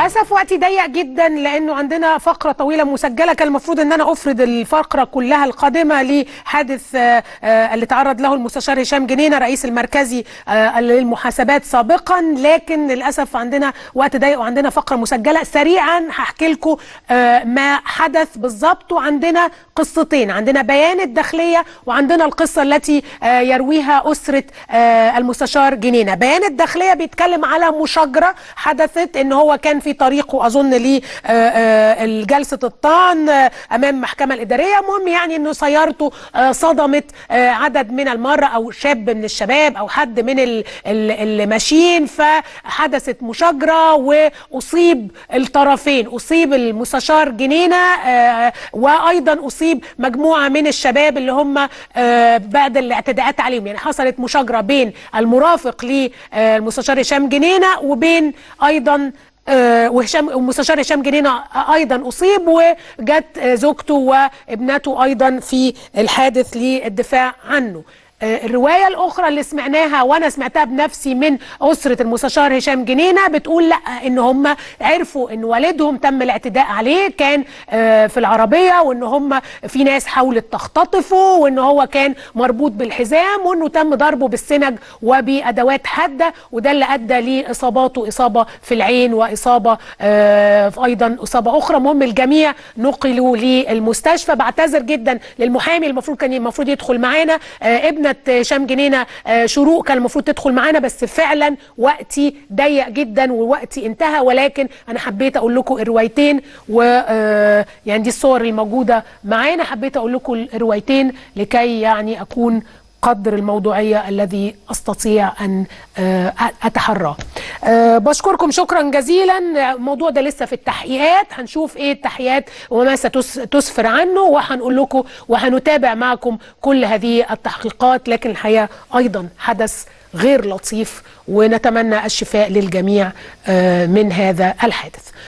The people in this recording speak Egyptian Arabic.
للاسف وقتي ضيق جدا لانه عندنا فقره طويله مسجله كان المفروض ان انا افرض الفقره كلها القادمه لحادث آه، آه، اللي تعرض له المستشار هشام جنينه رئيس المركزي آه، للمحاسبات سابقا لكن للاسف عندنا وقت ضيق وعندنا فقره مسجله سريعا هحكي لكم آه، ما حدث بالظبط وعندنا قصتين عندنا بيان الداخليه وعندنا القصه التي آه، يرويها اسره آه، المستشار جنينه بيان الداخليه بيتكلم على مشاجره حدثت ان هو كان في طريقه اظن لجلسه الطعن آه، امام المحكمه الاداريه المهم يعني انه سيارته آه، صدمت آه، عدد من المره او شاب من الشباب او حد من ال- ال- اللي ماشيين فحدثت مشاجره واصيب الطرفين اصيب المستشار جنينه آه، وايضا اصيب مجموعه من الشباب اللي هم آه، بعد الاعتداءات عليهم يعني حصلت مشاجره بين المرافق للمستشار هشام جنينه وبين ايضا آه، وهشام المستشار هشام جنينه ايضا اصيب وجت آه، زوجته وابنته ايضا في الحادث للدفاع عنه آه، الرواية الأخرى اللي سمعناها وأنا سمعتها بنفسي من أسرة المستشار هشام جنينة بتقول لا إن هم عرفوا إن والدهم تم الاعتداء عليه كان آه، في العربية وإن هم في ناس حاولت تختطفه وإن هو كان مربوط بالحزام وإنه تم ضربه بالسنج وبأدوات حادة وده اللي أدى لإصاباته إصابة في العين وإصابة آه، أيضا إصابة أخرى المهم الجميع نقلوا للمستشفى بعتذر جدا للمحامي المفروض كان المفروض يدخل معانا آه، ابنة هشام جنينة آه، شروق كان المفروض تدخل معانا بس فعلا وقتي ضيق جدا ووقتي انتهى ولكن انا حبيت اقول لكم الروايتين و آه، يعني دي الصور الموجودة معانا حبيت اقول لكم الروايتين لكي يعني اكون قدر الموضوعية الذي أستطيع أن آه، أتحراه آه، بشكركم شكرا جزيلا الموضوع ده لسه في التحقيقات هنشوف ايه التحقيقات وما ستسفر عنه وهنقول لكم وهنتابع معكم كل هذه التحقيقات لكن الحقيقة أيضا حدث غير لطيف ونتمنى الشفاء للجميع آه، من هذا الحادث